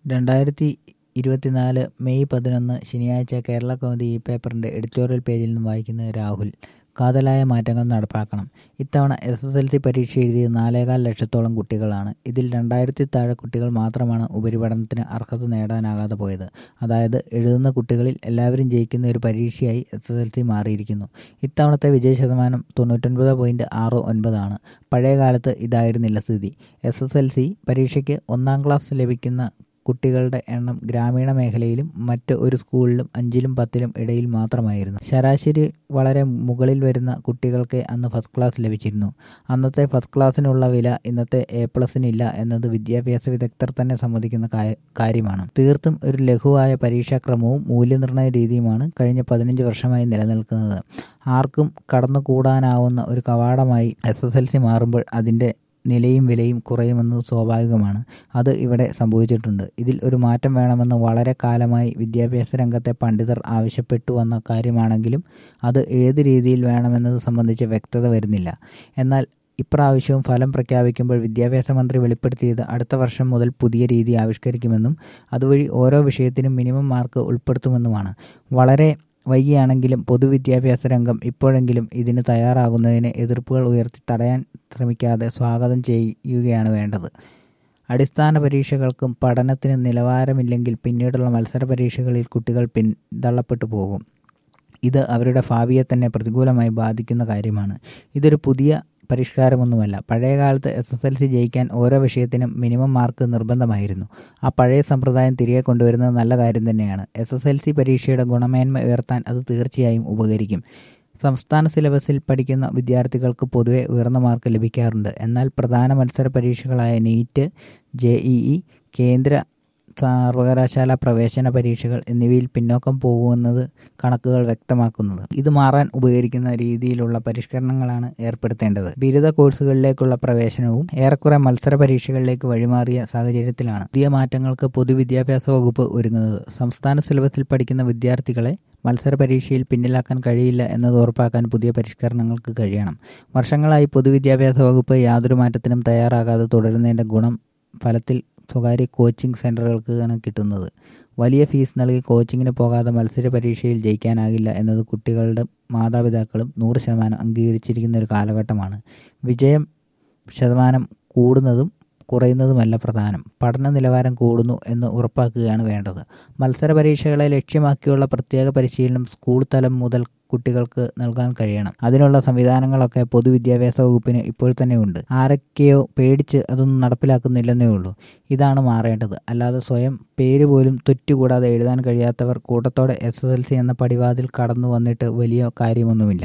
രണ്ടായിരത്തി ഇരുപത്തിനാല് മെയ് പതിനൊന്ന് ശനിയാഴ്ച കേരള കൗമുദി ഈ പേപ്പറിൻ്റെ എഡിറ്റോറിയൽ പേജിൽ നിന്ന് വായിക്കുന്നത് രാഹുൽ കാതലായ മാറ്റങ്ങൾ നടപ്പാക്കണം ഇത്തവണ എസ് എസ് എൽ സി പരീക്ഷ എഴുതിയ നാലേകാൽ ലക്ഷത്തോളം കുട്ടികളാണ് ഇതിൽ രണ്ടായിരത്തി താഴെ കുട്ടികൾ മാത്രമാണ് ഉപരിപഠനത്തിന് അർഹത നേടാനാകാതെ പോയത് അതായത് എഴുതുന്ന കുട്ടികളിൽ എല്ലാവരും ജയിക്കുന്ന ഒരു പരീക്ഷയായി എസ് എസ് എൽ സി മാറിയിരിക്കുന്നു ഇത്തവണത്തെ വിജയ ശതമാനം തൊണ്ണൂറ്റൊൻപത് പോയിൻറ്റ് ആറ് ഒൻപതാണ് പഴയ കാലത്ത് ഇതായിരുന്നില്ല സ്ഥിതി എസ് എസ് എൽ സി പരീക്ഷയ്ക്ക് ഒന്നാം ക്ലാസ് ലഭിക്കുന്ന കുട്ടികളുടെ എണ്ണം ഗ്രാമീണ മേഖലയിലും മറ്റ് ഒരു സ്കൂളിലും അഞ്ചിലും പത്തിലും ഇടയിൽ മാത്രമായിരുന്നു ശരാശരി വളരെ മുകളിൽ വരുന്ന കുട്ടികൾക്ക് അന്ന് ഫസ്റ്റ് ക്ലാസ് ലഭിച്ചിരുന്നു അന്നത്തെ ഫസ്റ്റ് ക്ലാസ്സിനുള്ള വില ഇന്നത്തെ എ പ്ലസിനില്ല എന്നത് വിദ്യാഭ്യാസ വിദഗ്ധർ തന്നെ സമ്മതിക്കുന്ന കാര്യമാണ് തീർത്തും ഒരു ലഘുവായ പരീക്ഷാക്രമവും മൂല്യനിർണ്ണയ രീതിയുമാണ് കഴിഞ്ഞ പതിനഞ്ച് വർഷമായി നിലനിൽക്കുന്നത് ആർക്കും കടന്നുകൂടാനാവുന്ന ഒരു കവാടമായി എസ് എസ് എൽ സി മാറുമ്പോൾ അതിൻ്റെ നിലയും വിലയും കുറയുമെന്നത് സ്വാഭാവികമാണ് അത് ഇവിടെ സംഭവിച്ചിട്ടുണ്ട് ഇതിൽ ഒരു മാറ്റം വേണമെന്ന് വളരെ കാലമായി വിദ്യാഭ്യാസ രംഗത്തെ പണ്ഡിതർ ആവശ്യപ്പെട്ടു വന്ന കാര്യമാണെങ്കിലും അത് ഏത് രീതിയിൽ വേണമെന്നത് സംബന്ധിച്ച് വ്യക്തത വരുന്നില്ല എന്നാൽ ഇപ്രാവശ്യവും ഫലം പ്രഖ്യാപിക്കുമ്പോൾ വിദ്യാഭ്യാസ മന്ത്രി വെളിപ്പെടുത്തിയത് അടുത്ത വർഷം മുതൽ പുതിയ രീതി ആവിഷ്കരിക്കുമെന്നും അതുവഴി ഓരോ വിഷയത്തിനും മിനിമം മാർക്ക് ഉൾപ്പെടുത്തുമെന്നുമാണ് വളരെ വൈകിയാണെങ്കിലും പൊതുവിദ്യാഭ്യാസ രംഗം ഇപ്പോഴെങ്കിലും ഇതിന് തയ്യാറാകുന്നതിന് എതിർപ്പുകൾ ഉയർത്തി തടയാൻ ശ്രമിക്കാതെ സ്വാഗതം ചെയ്യുകയാണ് വേണ്ടത് അടിസ്ഥാന പരീക്ഷകൾക്കും പഠനത്തിന് നിലവാരമില്ലെങ്കിൽ പിന്നീടുള്ള മത്സര പരീക്ഷകളിൽ കുട്ടികൾ പിന്തള്ളപ്പെട്ടു പോകും ഇത് അവരുടെ ഭാവിയെ തന്നെ പ്രതികൂലമായി ബാധിക്കുന്ന കാര്യമാണ് ഇതൊരു പുതിയ പരിഷ്കാരമൊന്നുമല്ല പഴയ കാലത്ത് എസ് എസ് എൽ സി ജയിക്കാൻ ഓരോ വിഷയത്തിനും മിനിമം മാർക്ക് നിർബന്ധമായിരുന്നു ആ പഴയ സമ്പ്രദായം തിരികെ കൊണ്ടുവരുന്നത് നല്ല കാര്യം തന്നെയാണ് എസ് എസ് എൽ സി പരീക്ഷയുടെ ഗുണമേന്മ ഉയർത്താൻ അത് തീർച്ചയായും ഉപകരിക്കും സംസ്ഥാന സിലബസിൽ പഠിക്കുന്ന വിദ്യാർത്ഥികൾക്ക് പൊതുവെ ഉയർന്ന മാർക്ക് ലഭിക്കാറുണ്ട് എന്നാൽ പ്രധാന മത്സര പരീക്ഷകളായ നീറ്റ് ജെ കേന്ദ്ര സർവകലാശാല പ്രവേശന പരീക്ഷകൾ എന്നിവയിൽ പിന്നോക്കം പോകുമെന്നത് കണക്കുകൾ വ്യക്തമാക്കുന്നത് ഇത് മാറാൻ ഉപകരിക്കുന്ന രീതിയിലുള്ള പരിഷ്കരണങ്ങളാണ് ഏർപ്പെടുത്തേണ്ടത് ബിരുദ കോഴ്സുകളിലേക്കുള്ള പ്രവേശനവും ഏറെക്കുറെ മത്സര പരീക്ഷകളിലേക്ക് വഴിമാറിയ സാഹചര്യത്തിലാണ് പുതിയ മാറ്റങ്ങൾക്ക് പൊതുവിദ്യാഭ്യാസ വകുപ്പ് ഒരുങ്ങുന്നത് സംസ്ഥാന സിലബസിൽ പഠിക്കുന്ന വിദ്യാർത്ഥികളെ മത്സര പരീക്ഷയിൽ പിന്നിലാക്കാൻ കഴിയില്ല എന്നത് ഉറപ്പാക്കാൻ പുതിയ പരിഷ്കരണങ്ങൾക്ക് കഴിയണം വർഷങ്ങളായി പൊതുവിദ്യാഭ്യാസ വകുപ്പ് യാതൊരു മാറ്റത്തിനും തയ്യാറാകാതെ തുടരുന്നതിൻ്റെ ഗുണം ഫലത്തിൽ സ്വകാര്യ കോച്ചിങ് സെൻ്ററുകൾക്കാണ് കിട്ടുന്നത് വലിയ ഫീസ് നൽകി കോച്ചിങ്ങിന് പോകാതെ മത്സര പരീക്ഷയിൽ ജയിക്കാനാകില്ല എന്നത് കുട്ടികളുടെ മാതാപിതാക്കളും നൂറ് ശതമാനം അംഗീകരിച്ചിരിക്കുന്ന ഒരു കാലഘട്ടമാണ് വിജയം ശതമാനം കൂടുന്നതും കുറയുന്നതുമല്ല പ്രധാനം പഠന നിലവാരം കൂടുന്നു എന്ന് ഉറപ്പാക്കുകയാണ് വേണ്ടത് മത്സര പരീക്ഷകളെ ലക്ഷ്യമാക്കിയുള്ള പ്രത്യേക പരിശീലനം സ്കൂൾ തലം മുതൽ കുട്ടികൾക്ക് നൽകാൻ കഴിയണം അതിനുള്ള സംവിധാനങ്ങളൊക്കെ പൊതുവിദ്യാഭ്യാസ വകുപ്പിന് ഇപ്പോൾ തന്നെ ഉണ്ട് ആരൊക്കെയോ പേടിച്ച് അതൊന്നും നടപ്പിലാക്കുന്നില്ലെന്നേ ഉള്ളൂ ഇതാണ് മാറേണ്ടത് അല്ലാതെ സ്വയം പേര് പോലും തൊറ്റുകൂടാതെ എഴുതാൻ കഴിയാത്തവർ കൂട്ടത്തോടെ എസ് എസ് എൽ സി എന്ന പടിവാതിൽ കടന്നു വന്നിട്ട് വലിയ കാര്യമൊന്നുമില്ല